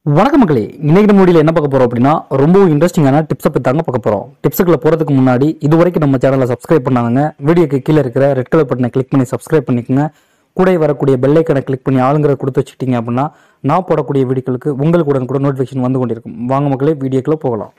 வணக்கம் மக்களே இன்னைக்கு நம்ம வீடியோல என்ன பார்க்க போறோம் அப்படின்னா ரொம்ப இன்ட்ரெஸ்டிங்கான டிப்ஸை பத்தி தாங்க பார்க்க போறோம் டிப்ஸுக்குள்ள போறதுக்கு முன்னாடி இது வரைக்கும் நம்ம சேனலை சப்ஸ்கிரைப் பண்ணாங்க வீடியோக்கு கீழே இருக்கிற ரெட் கலர் பட்டனை கிளிக் பண்ணி சப்ஸ்கிரைப் பண்ணிக்கோங்க கூட வரக்கூடிய பெல் ஐக்கனை கிளிக் பண்ணி ஆளுங்கிற கொடுத்து வச்சுட்டீங்க அப்படின்னா நான் போடக்கூடிய வீடியோக்களுக்கு உங்களுக்கு உடனே கூட நோட்டிஃபிகேஷன் வந்து கொண்டிருக்கும் வாங்க மக்களே வீடியோக்குள்ள போகலாம்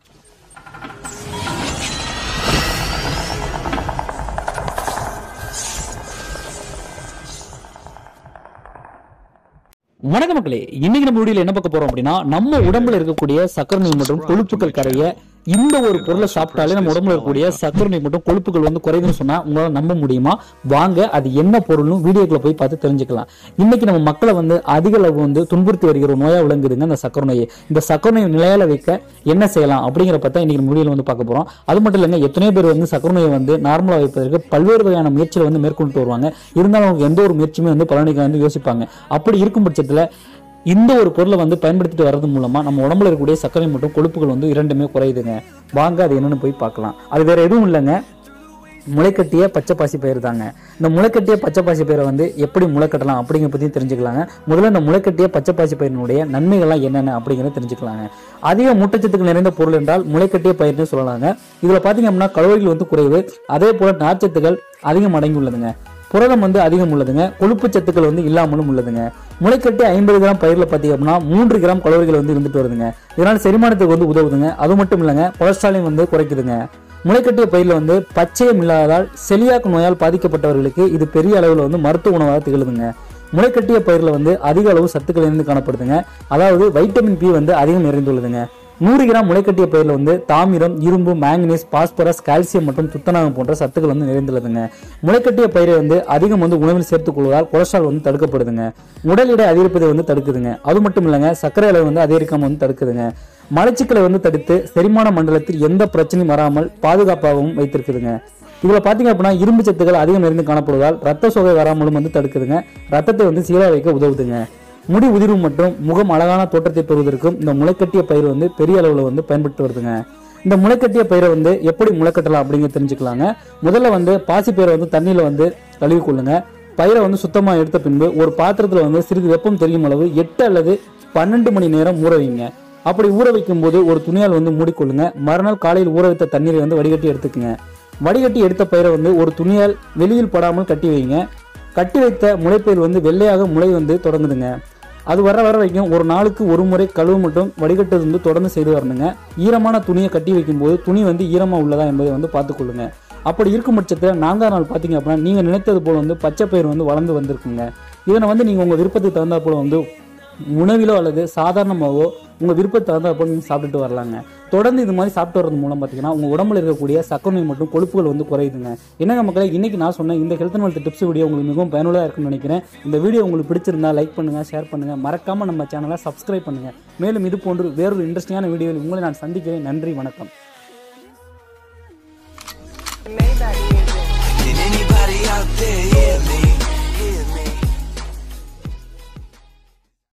வணக்கம் மக்களே இன்னைக்கு நம்ம வீடியோல என்ன பார்க்க போறோம் அப்படின்னா நம்ம உடம்புல இருக்கக்கூடிய சக்கரை நோய் மற்றும் கொழுப்புகள் கரைய இந்த ஒரு பொருளை சாப்பிட்டாலே நம்ம உடம்புல இருக்கக்கூடிய சக்கரை நோய் மற்றும் கொழுப்புகள் வந்து குறையுதுன்னு சொன்னா உங்களால நம்ப முடியுமா வாங்க அது என்ன பொருள்னு வீடியோக்குள்ள போய் பார்த்து தெரிஞ்சுக்கலாம் இன்னைக்கு நம்ம மக்களை வந்து அதிக அளவு வந்து துன்புறுத்தி வருகிற ஒரு நோயா விளங்குதுங்க இந்த சக்கரை நோய் இந்த சக்கரை நோய் நிலையால வைக்க என்ன செய்யலாம் அப்படிங்கிற பத்தி இன்னைக்கு நம்ம வீடியோல வந்து பார்க்க போறோம் அது மட்டும் இல்லைங்க எத்தனையோ பேர் வந்து சக்கரை நோயை வந்து நார்மலா வைப்பதற்கு பல்வேறு வகையான முயற்சிகளை வந்து மேற்கொண்டு வருவாங்க இருந்தாலும் அவங்க எந்த ஒரு முயற்சியுமே வந்து பலனிக்க வந்து யோசிப்பாங்க அப்படி இருக்கும் பட்சத்துல இந்த ஒரு பொருளை வந்து பயன்படுத்திட்டு வர்றது மூலமா நம்ம உடம்புல இருக்கக்கூடிய சர்க்கரை மற்றும் கொழுப்புகள் வந்து இரண்டுமே குறையுதுங்க வாங்க அது என்னன்னு போய் பார்க்கலாம் அது வேற எதுவும் இல்லைங்க முளைக்கட்டிய பச்சை பாசி பயிர் தாங்க இந்த முளைக்கட்டிய பச்சை பாசி பயிரை வந்து எப்படி முளைக்கட்டலாம் அப்படிங்கிற பற்றி தெரிஞ்சுக்கலாங்க முதல்ல இந்த முளைக்கட்டிய பச்சை பாசி பயிரினுடைய நன்மைகள்லாம் என்னென்ன அப்படிங்கிறத தெரிஞ்சுக்கலாங்க அதிக ஊட்டச்சத்துக்கள் நிறைந்த பொருள் என்றால் முளைக்கட்டிய பயிர்னு சொல்லலாங்க இதில் பார்த்தீங்க அப்படின்னா கலோரிகள் வந்து குறைவு அதே போல நார்ச்சத்துக்கள் அதிகம் அடங்கி உள்ளதுங்க புரதம் வந்து அதிகம் உள்ளதுங்க கொழுப்பு சத்துக்கள் வந்து இல்லாமலும் உள்ளதுங்க முளைக்கட்டி ஐம்பது கிராம் பயிரில் பார்த்தீங்க அப்படின்னா மூன்று கிராம் கலோரிகள் வந்து இருந்துட்டு வருதுங்க இதனால் செரிமானத்துக்கு வந்து உதவுதுங்க அது மட்டும் இல்லைங்க கொலஸ்ட்ராலையும் வந்து குறைக்குதுங்க முளைக்கட்டிய பயிரில் வந்து பச்சையம் இல்லாததால் செலியாக் நோயால் பாதிக்கப்பட்டவர்களுக்கு இது பெரிய அளவில் வந்து மருத்துவ உணவாக திகழுதுங்க முளைக்கட்டிய பயிரில் வந்து அதிக அளவு சத்துக்கள் இருந்து காணப்படுதுங்க அதாவது வைட்டமின் பி வந்து அதிகம் நிறைந்துள்ளதுங்க நூறு கிராம் முளைக்கட்டிய பயிரில் வந்து தாமிரம் இரும்பு மேங்கனீஸ் பாஸ்பரஸ் கால்சியம் மற்றும் துத்தநாகம் போன்ற சத்துக்கள் வந்து நிறைந்துள்ளதுங்க முளைக்கட்டிய பயிரை வந்து அதிகம் வந்து உணவில் சேர்த்துக் கொள்வதால் கொலஸ்ட்ரால் வந்து தடுக்கப்படுதுங்க உடல் எடை அதிகரிப்பதை வந்து தடுக்குதுங்க அது மட்டும் இல்லைங்க சர்க்கரை அளவு வந்து அதிகரிக்காம வந்து தடுக்குதுங்க மலச்சிக்கலை வந்து தடுத்து செரிமான மண்டலத்தில் எந்த பிரச்சனையும் வராமல் பாதுகாப்பாகவும் வைத்திருக்குதுங்க இதுல பாத்தீங்க அப்படின்னா இரும்பு சத்துக்கள் அதிகம் நிறைந்து காணப்படுவதால் ரத்த சோகை வராமலும் வந்து தடுக்குதுங்க ரத்தத்தை வந்து சீராக வைக்க உதவுதுங்க முடி உதிர்வு மற்றும் முகம் அழகான தோற்றத்தை பெறுவதற்கும் இந்த முளைக்கட்டிய பயிர் வந்து பெரிய அளவில் வந்து பயன்பட்டு வருதுங்க இந்த முளைக்கட்டிய பயிரை வந்து எப்படி முளைக்கட்டலாம் அப்படிங்க தெரிஞ்சுக்கலாங்க முதல்ல வந்து பாசி பயிரை வந்து தண்ணியில வந்து கழுவி கொள்ளுங்க பயிரை வந்து சுத்தமா எடுத்த பின்பு ஒரு பாத்திரத்துல வந்து சிறிது வெப்பம் தெரியும் அளவு எட்டு அல்லது பன்னெண்டு மணி நேரம் ஊற வைங்க அப்படி ஊற வைக்கும் போது ஒரு துணியால் வந்து மூடிக்கொள்ளுங்க மறுநாள் காலையில் ஊற வைத்த தண்ணீரை வந்து வடிகட்டி எடுத்துக்கங்க வடிகட்டி எடுத்த பயிரை வந்து ஒரு துணியால் வெளியில் படாமல் கட்டி வைங்க கட்டி வைத்த முளைப்பயிர் வந்து வெள்ளையாக முளை வந்து தொடங்குதுங்க அது வர வர வரைக்கும் ஒரு நாளுக்கு ஒரு முறை கழுவு மட்டும் வடிகட்டுறது வந்து தொடர்ந்து செய்து வரணுங்க ஈரமான துணியை கட்டி வைக்கும்போது துணி வந்து ஈரமாக உள்ளதா என்பதை வந்து பார்த்துக்கொள்ளுங்க அப்படி இருக்கும் பட்சத்தில் நான்காம் நாள் பார்த்தீங்க அப்படின்னா நீங்கள் நினைத்தது போல் வந்து பச்சை பயிர் வந்து வளர்ந்து வந்திருக்குங்க இதனை வந்து நீங்கள் உங்கள் விருப்பத்துக்கு தகுந்தா போல வந்து உணவிலோ அல்லது சாதாரணமாகவோ உங்கள் விருப்பத்தை தகுந்தா போல நீங்கள் சாப்பிட்டுட்டு வரலாங்க தொடர்ந்து இது மாதிரி சாப்பிட்டு வரது மூலம் பார்த்தீங்கன்னா உங்கள் உடம்புல இருக்கக்கூடிய சக்கரை நோய் மற்றும் கொழுப்புகள் வந்து குறையுதுங்க என்னங்க மக்களே இன்னைக்கு நான் சொன்ன இந்த ஹெல்த் அண்ட் டிப்ஸ் வீடியோ உங்களுக்கு மிகவும் பயனுள்ளதாக இருக்கும்னு நினைக்கிறேன் இந்த வீடியோ உங்களுக்கு பிடிச்சிருந்தா லைக் பண்ணுங்க ஷேர் பண்ணுங்க மறக்காம நம்ம சேனலை சப்ஸ்கிரைப் பண்ணுங்க மேலும் இது போன்று வேறொரு இன்ட்ரெஸ்டிங்கான வீடியோவில் உங்களை நான் சந்திக்கிறேன் நன்றி வணக்கம் Maybach music. Can anybody out there hear me?